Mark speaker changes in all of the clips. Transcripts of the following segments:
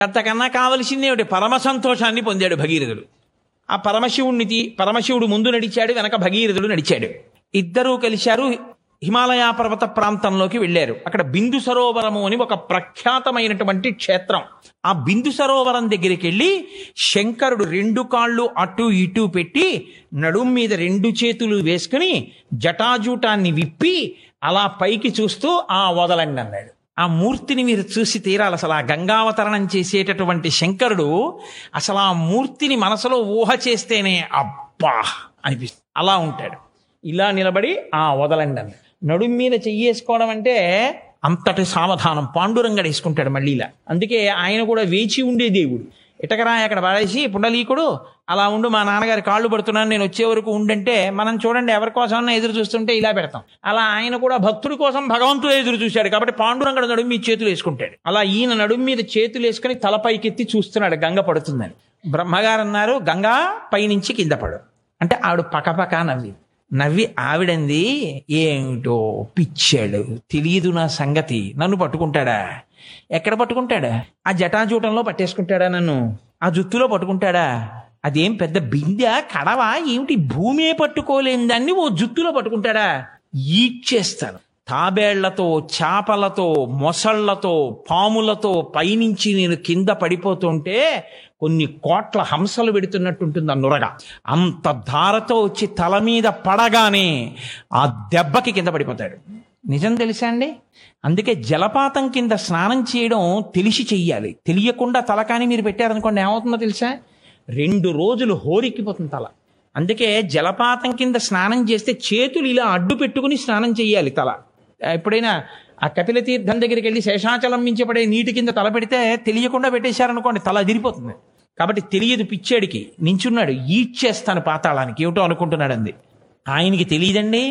Speaker 1: అంతకన్నా కావలసింది ఏమిటి పరమ సంతోషాన్ని పొందాడు భగీరథుడు ఆ పరమశివుణ్ణి తీ పరమశివుడు ముందు నడిచాడు వెనక భగీరథుడు నడిచాడు ఇద్దరూ కలిశారు హిమాలయ పర్వత ప్రాంతంలోకి వెళ్ళారు అక్కడ బిందు సరోవరము అని ఒక ప్రఖ్యాతమైనటువంటి క్షేత్రం ఆ బిందు సరోవరం దగ్గరికి వెళ్ళి శంకరుడు రెండు కాళ్ళు అటు ఇటు పెట్టి నడుం మీద రెండు చేతులు వేసుకుని జటాజూటాన్ని విప్పి అలా పైకి చూస్తూ ఆ వదలండి అన్నాడు ఆ మూర్తిని మీరు చూసి తీరాలి అసలు ఆ గంగావతరణం చేసేటటువంటి శంకరుడు అసలు ఆ మూర్తిని మనసులో ఊహ చేస్తేనే అబ్బా అనిపిస్తుంది అలా ఉంటాడు ఇలా నిలబడి ఆ వదలండి అని నడుం మీద చెయ్యేసుకోవడం అంటే అంతటి సావధానం పాండురంగడు వేసుకుంటాడు మళ్ళీ ఇలా అందుకే ఆయన కూడా వేచి ఉండే దేవుడు ఇటకరా అక్కడ పడేసి పుండలీకుడు అలా ఉండు మా నాన్నగారి కాళ్ళు పడుతున్నాను నేను వచ్చే వరకు ఉండంటే మనం చూడండి ఎవరి కోసం ఎదురు చూస్తుంటే ఇలా పెడతాం అలా ఆయన కూడా భక్తుడి కోసం భగవంతుడు ఎదురు చూశాడు కాబట్టి పాండురంగడు నడుము మీద చేతులు వేసుకుంటాడు అలా ఈయన నడుము మీద చేతులు వేసుకుని తలపైకెత్తి చూస్తున్నాడు గంగ పడుతుందని బ్రహ్మగారు అన్నారు గంగా పైనుంచి కింద పడు అంటే ఆవిడ పకపక నవ్వి నవ్వి ఆవిడంది ఏమిటో పిచ్చాడు తెలియదు నా సంగతి నన్ను పట్టుకుంటాడా ఎక్కడ పట్టుకుంటాడా ఆ జటాజూటంలో పట్టేసుకుంటాడా నన్ను ఆ జుత్తులో పట్టుకుంటాడా అదేం పెద్ద బిందె కడవా ఏమిటి భూమే పట్టుకోలేని దాన్ని ఓ జుత్తులో పట్టుకుంటాడా ఈడ్చేస్తాను తాబేళ్లతో చేపలతో మొసళ్లతో పాములతో పైనుంచి నేను కింద పడిపోతుంటే కొన్ని కోట్ల హంసలు పెడుతున్నట్టుంటుంది ఆ నురగ అంత ధారతో వచ్చి తల మీద పడగానే ఆ దెబ్బకి కింద పడిపోతాడు నిజం తెలుసా అండి అందుకే జలపాతం కింద స్నానం చేయడం తెలిసి చెయ్యాలి తెలియకుండా తలకాని మీరు పెట్టారనుకోండి ఏమవుతుందో తెలుసా రెండు రోజులు హోరెక్కిపోతుంది తల అందుకే జలపాతం కింద స్నానం చేస్తే చేతులు ఇలా అడ్డు పెట్టుకుని స్నానం చేయాలి తల ఎప్పుడైనా ఆ కపిల తీర్థం దగ్గరికి వెళ్ళి శేషాచలం మించి పడే నీటి కింద తల పెడితే తెలియకుండా పెట్టేశారనుకోండి తల అదిరిపోతుంది కాబట్టి తెలియదు పిచ్చేడికి నించున్నాడు ఈడ్చేస్తాను పాతాళానికి ఏమిటో అనుకుంటున్నాడు అంది ఆయనకి తెలియదండి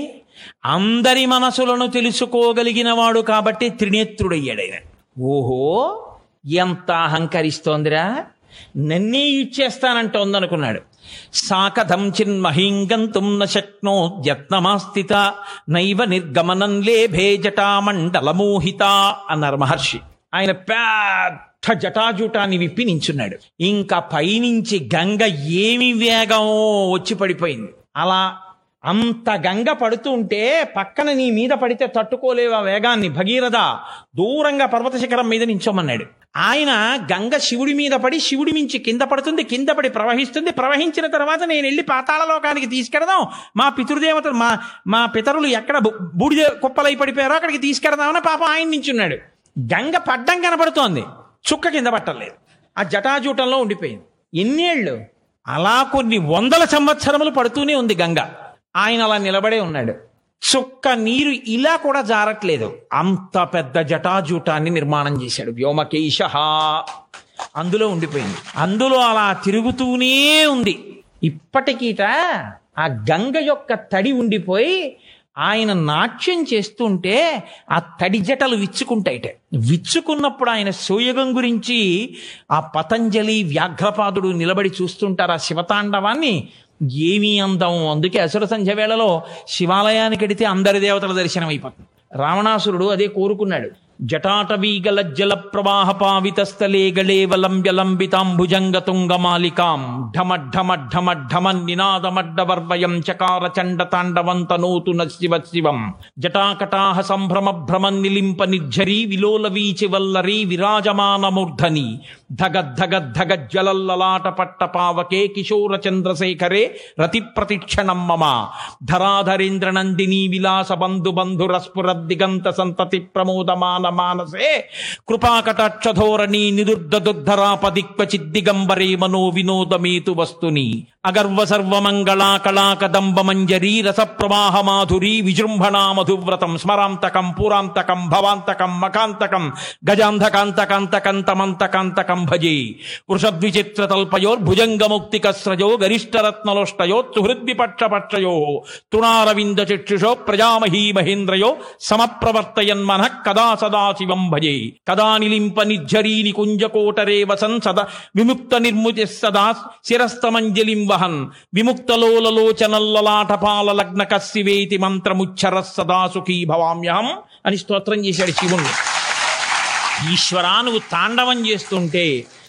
Speaker 1: అందరి మనసులను తెలుసుకోగలిగిన వాడు కాబట్టి త్రినేత్రుడయ్యాడు ఆయన ఓహో ఎంత అహంకరిస్తోందిరా నన్నే ఇచ్చేస్తానంటోంది అనుకున్నాడు సాకథం చిన్మహీంగంతుం న శక్నో యత్నమాస్థిత నైవ నిర్గమనం లేభే జటామండలమోహిత అన్నారు మహర్షి ఆయన పెద్ద జటాజూటాన్ని విప్పి నించున్నాడు ఇంకా పైనుంచి గంగ ఏమి వేగం వచ్చి పడిపోయింది అలా అంత గంగ పడుతూ ఉంటే పక్కన నీ మీద పడితే తట్టుకోలేవా వేగాన్ని భగీరథ దూరంగా పర్వత శిఖరం మీద నించోమన్నాడు ఆయన గంగ శివుడి మీద పడి శివుడి మించి కింద పడుతుంది కింద పడి ప్రవహిస్తుంది ప్రవహించిన తర్వాత నేను వెళ్ళి పాతాళ లోకానికి తీసుకెడదాం మా పితృదేవతలు మా మా పితరులు ఎక్కడ బు- బూడిద కుప్పలై పడిపోయారో అక్కడికి తీసుకెడదామని పాప ఆయన నించున్నాడు గంగ పడ్డం కనబడుతోంది చుక్క కింద పట్టలేదు ఆ జటాజూటంలో ఉండిపోయింది ఎన్నేళ్ళు అలా కొన్ని వందల సంవత్సరములు పడుతూనే ఉంది గంగ ఆయన అలా నిలబడే ఉన్నాడు చుక్క నీరు ఇలా కూడా జారట్లేదు అంత పెద్ద జటాజూటాన్ని నిర్మాణం చేశాడు వ్యోమకేశ అందులో ఉండిపోయింది అందులో అలా తిరుగుతూనే ఉంది ఇప్పటికీట ఆ గంగ యొక్క తడి ఉండిపోయి ఆయన నాట్యం చేస్తుంటే ఆ తడి జటలు విచ్చుకుంటాయిట విచ్చుకున్నప్పుడు ఆయన సోయగం గురించి ఆ పతంజలి వ్యాఘ్రపాదుడు నిలబడి చూస్తుంటారు ఆ శివతాండవాన్ని ఏమీ అందం అందుకే అసుర సంధ్య వేళలో శివాలయానికి వెడితే అందరి దేవతల దర్శనం అయిపోతుంది రావణాసురుడు అదే కోరుకున్నాడు జటాటవీగల జల ప్రవాహ పావితస్థలే గళేవలంబ్య లంబితాంభుజంగ తుంగమాలికాం ఢమ ఢమ ఢమ ఢమ నినాదమడ్డవర్వయం చకార చండ తాండవంత నూతున శివ శివం జటాకటాహ సంభ్రమ భ్రమ నిలింప నిర్ఝరీ విలోల వీచి వల్లరీ విరాజమాన మూర్ధని ధగ ధగ ధగ జ్వలల్లలాట పట్ట పావకే కిశోర చంద్రశేఖరే రతి ప్రతిక్షణం మమ ధరాధరేంద్ర నందిని విలాస బంధు బంధురస్ఫుర దిగంత సంతతి ప్రమోదమాన మానసే కృపాకటాక్షధోరణి నిరుద్ధదుద్ధరాపదిక్వచిద్దిగంబరే మనో వినోదమేతు వస్తుని అగర్వ సర్వమంగళా కళాకదంబ మంజరీ రస ప్రవాహ మాధురీ విజృంభణా మధువ్రతం స్మరాంతకం పురాంతకం భవాంతకం మకాంతకం గజాంధకాంతకాంతకం తమంతకాంతకం భజే వృషద్విచిత్రతల్పయోర్భుజంగముక్తికస్రజో గరిష్టరత్నలోష్టయో సుహృద్విపక్షపక్షయో తృణారవింద చక్షుషో ప్రజామహీ మహేంద్రయో సమప్రవర్తయన్మన కదా సదా శివం భజే కదా నిలింప నిర్ఝరీ నికుంజకోటరే వసన్ సదా విముక్త నిర్ముతి సదా శిరస్తమంజలిం వహన్ విముక్తలోలలోచనల్లలాటపాల లగ్న కస్సివేతి మంత్రముచ్చర సదా సుఖీ భవామ్యహం అని స్తోత్రం చేశాడు శివుణ్ణి ఈశ్వరా నువ్వు తాండవం చేస్తుంటే